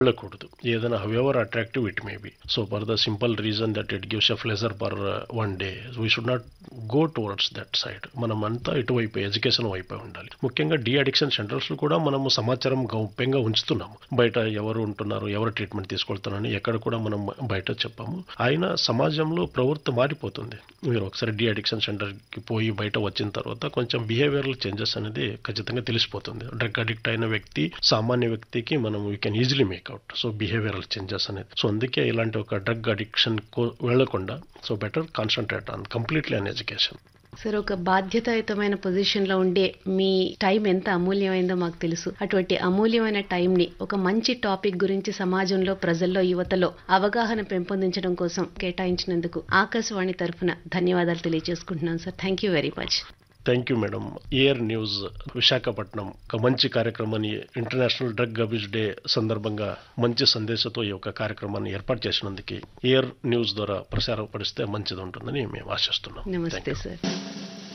వెళ్ళకూడదు ఏదైనా however attractive it may be so for the simple reason that it gives a pleasure per one day we should not go towards that side మనం అంతా ఇటువైపు education వైపే ఉండాలి ముఖ్యంగా de addiction centres కూడా మనము సమాచారం గౌప్యంగా ఉంచుతున్నాము బయట ఎవరు ఉంటున్నారు ఎవరు ట్రీట్మెంట్ తీసుకెళ్తున్నారని ఎక్కడ కూడా మనం బయట చెప్పాము అయినా సమాజంలో ప్రవృత్తి మారిపోతుంది మీరు ఒకసారి డి అడిక్షన్ సెంటర్కి పోయి బయట వచ్చిన తర్వాత కొంచెం బిహేవియరల్ చేంజెస్ అనేది ఖచ్చితంగా తెలిసిపోతుంది డ్రగ్ అడిక్ట్ అయిన వ్యక్తి సామాన్య వ్యక్తికి మనం we can easily make out so behavioural changes అనేది సో అందుకే ఇలాంటి ఒక డ్రగ్ అడిక్షన్ వెళ్లకుండా so better concentrate on completely on education sir ఒక బాధ్యతాయుతమైన పొజిషన్ లో ఉండే మీ టైం ఎంత అమూల్యమైందో మాకు తెలుసు అటువంటి అమూల్యమైన టైం ని ఒక మంచి టాపిక్ గురించి సమాజంలో ప్రజల్లో యువతలో అవగాహన పెంపొందించడం కోసం కేటాయించినందుకు ఆకాశవాణి తరఫున ధన్యవాదాలు తెలియజేసుకుంటున్నాను sir thank you very much thank you madam AIR news Visakhapatnam ఒక మంచి కార్యక్రమాన్ని ఇంటర్నేషనల్ డ్రగ్ అబ్యూస్ డే సందర్భంగా మంచి సందేశంతో ఈ యొక్క కార్యక్రమాన్ని ఏర్పాటు చేసినందుకు ఎయిర్ న్యూస్ ద్వారా ప్రసారపడిస్తే మంచిది ఉంటుందని మేము ఆశిస్తున్నాం నమస్తే సార్